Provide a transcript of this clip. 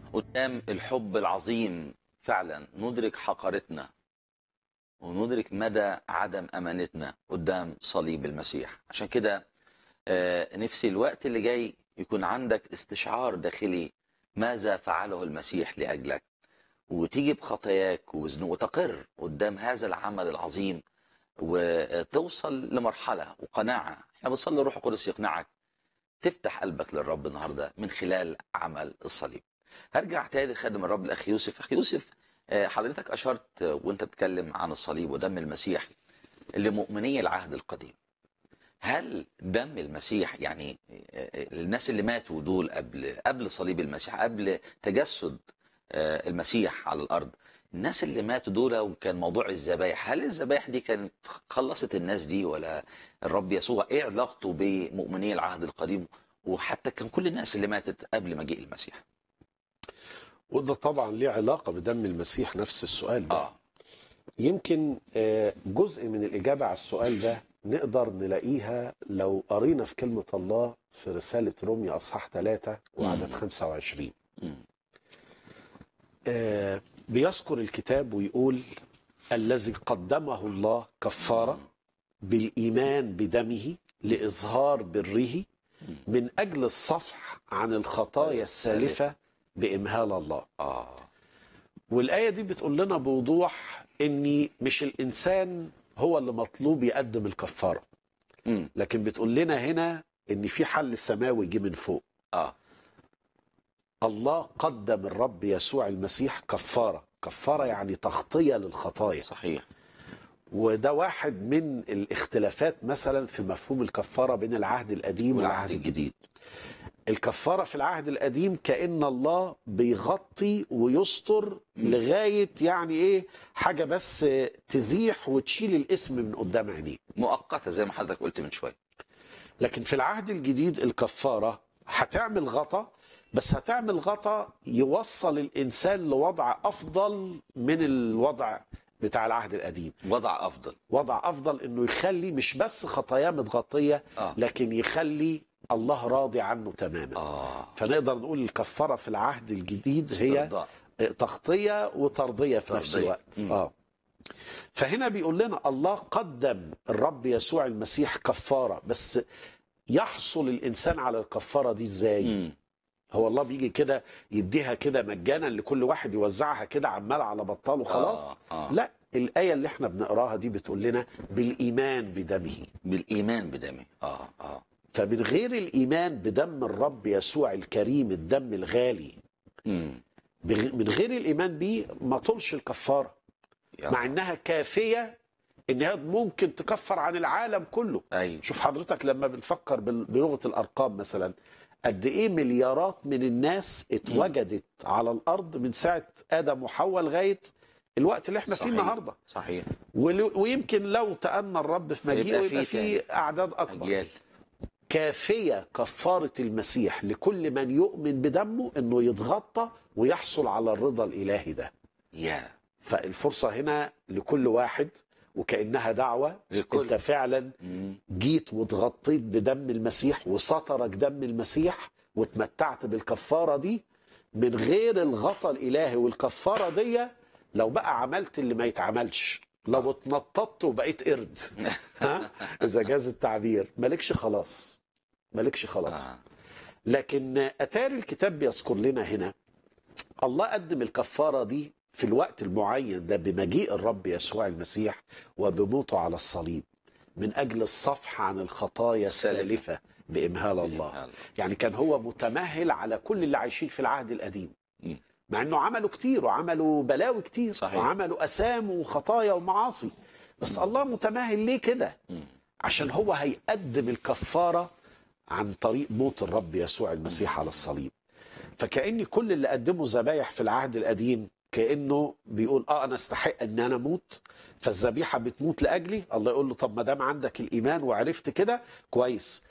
قدام الحب العظيم فعلا ندرك حقارتنا وندرك مدى عدم امانتنا قدام صليب المسيح عشان كده آه، نفسي الوقت اللي جاي يكون عندك استشعار داخلي ماذا فعله المسيح لاجلك وتيجي بخطاياك وذنوب وتقر قدام هذا العمل العظيم وتوصل لمرحله وقناعه احنا بنصلي الروح القدس يقنعك تفتح قلبك للرب النهارده من خلال عمل الصليب هرجع تاني خادم الرب الاخ يوسف اخ يوسف آه، حضرتك اشرت آه، وانت بتتكلم عن الصليب ودم المسيح لمؤمني العهد القديم هل دم المسيح يعني آه، آه، الناس اللي ماتوا دول قبل قبل صليب المسيح قبل تجسد آه، المسيح على الارض الناس اللي ماتوا دول وكان موضوع الذبايح هل الذبايح دي كانت خلصت الناس دي ولا الرب يسوع ايه علاقته بمؤمني العهد القديم وحتى كان كل الناس اللي ماتت قبل مجيء المسيح وده طبعا ليه علاقة بدم المسيح نفس السؤال ده اه يمكن آه، جزء من الإجابة على السؤال ده نقدر نلاقيها لو قرينا في كلمة الله في رسالة روميا أصحاح 3 وعدد مم. 25 مم. آه، بيذكر الكتاب ويقول الذي قدمه الله كفارة بالإيمان بدمه لإظهار بره من أجل الصفح عن الخطايا السالفة بإمهال الله اه والآية دي بتقول لنا بوضوح إن مش الإنسان هو اللي مطلوب يقدم الكفارة مم. لكن بتقول لنا هنا إن في حل سماوي جه من فوق اه الله قدم الرب يسوع المسيح كفارة كفارة يعني تغطية للخطايا صحيح وده واحد من الاختلافات مثلا في مفهوم الكفارة بين العهد القديم والعهد الجديد الكفارة في العهد القديم كأن الله بيغطي ويستر مم. لغاية يعني ايه حاجة بس تزيح وتشيل الاسم من قدام عينيه مؤقته زي ما حضرتك قلت من شويه لكن في العهد الجديد الكفارة هتعمل غطا بس هتعمل غطا يوصل الإنسان لوضع أفضل من الوضع بتاع العهد القديم وضع افضل وضع أفضل إنه يخلي مش بس خطاياه متغطية اه لكن يخلي الله راضي عنه تماما اه فنقدر نقول الكفارة في العهد الجديد هي استرضاء. تغطية وترضية في نفس ترضية. الوقت مم. اه فهنا بيقول لنا الله قدم الرب يسوع المسيح كفارة بس يحصل الإنسان على الكفارة دي إزاي مم. هو الله بيجي كده يديها كده مجانا لكل واحد يوزعها كده عمال على بطال وخلاص آه. آه. لا الآية اللي احنا بنقراها دي بتقول لنا بالإيمان بدمه بالايمان بدمه اه اه فمن غير الإيمان بدم الرب يسوع الكريم الدم الغالي مم. بغ- من غير الإيمان بيه ما طولش الكفارة يا مع إنها كافية إنها ممكن تكفر عن العالم كله ايوه شوف حضرتك لما بنفكر بال- بلغة الأرقام مثلا قد إيه مليارات من الناس اتوجدت على الأرض من ساعة آدم وحواء لغاية الوقت اللي احنا فيه صحيح. النهارده صحيح ول- ويمكن لو تأنى الرب في مجيئه هيبقى يبقى فيه فيه أعداد أكبر اجيال كافية كفارة المسيح لكل من يؤمن بدمه انه يتغطى ويحصل على الرضا الالهي ده يا فالفرصة هنا لكل واحد وكأنها دعوة للكل. انت فعلا مم. جيت واتغطيت بدم المسيح وسطرك دم المسيح واتمتعت بالكفارة دي من غير الغطى الالهي والكفارة دي لو بقى عملت اللي ما يتعملش لو اتنططت وبقيت قرد ها اذا جاز التعبير مالكش خلاص مالكش خلاص آه. لكن اتاري الكتاب بيذكر لنا هنا الله قدم الكفاره دي في الوقت المعين ده بمجيء الرب يسوع المسيح وبموته على الصليب من اجل الصفح عن الخطايا السالفة. السالفه بامهال الله بإمهال. يعني كان هو متمهل على كل اللي عايشين في العهد القديم مم. مع انه عملوا كتير وعملوا بلاوي كتير صحيح. وعملوا اثام وخطايا ومعاصي بس الله متمهل ليه كده مم. عشان هو هيقدم الكفارة عن طريق موت الرب يسوع المسيح على الصليب فكأن كل اللي قدموا ذبايح في العهد القديم كأنه بيقول اه انا استحق ان انا اموت فالذبيحة بتموت لاجلي الله يقول له طب ما دام عندك الايمان وعرفت كده كويس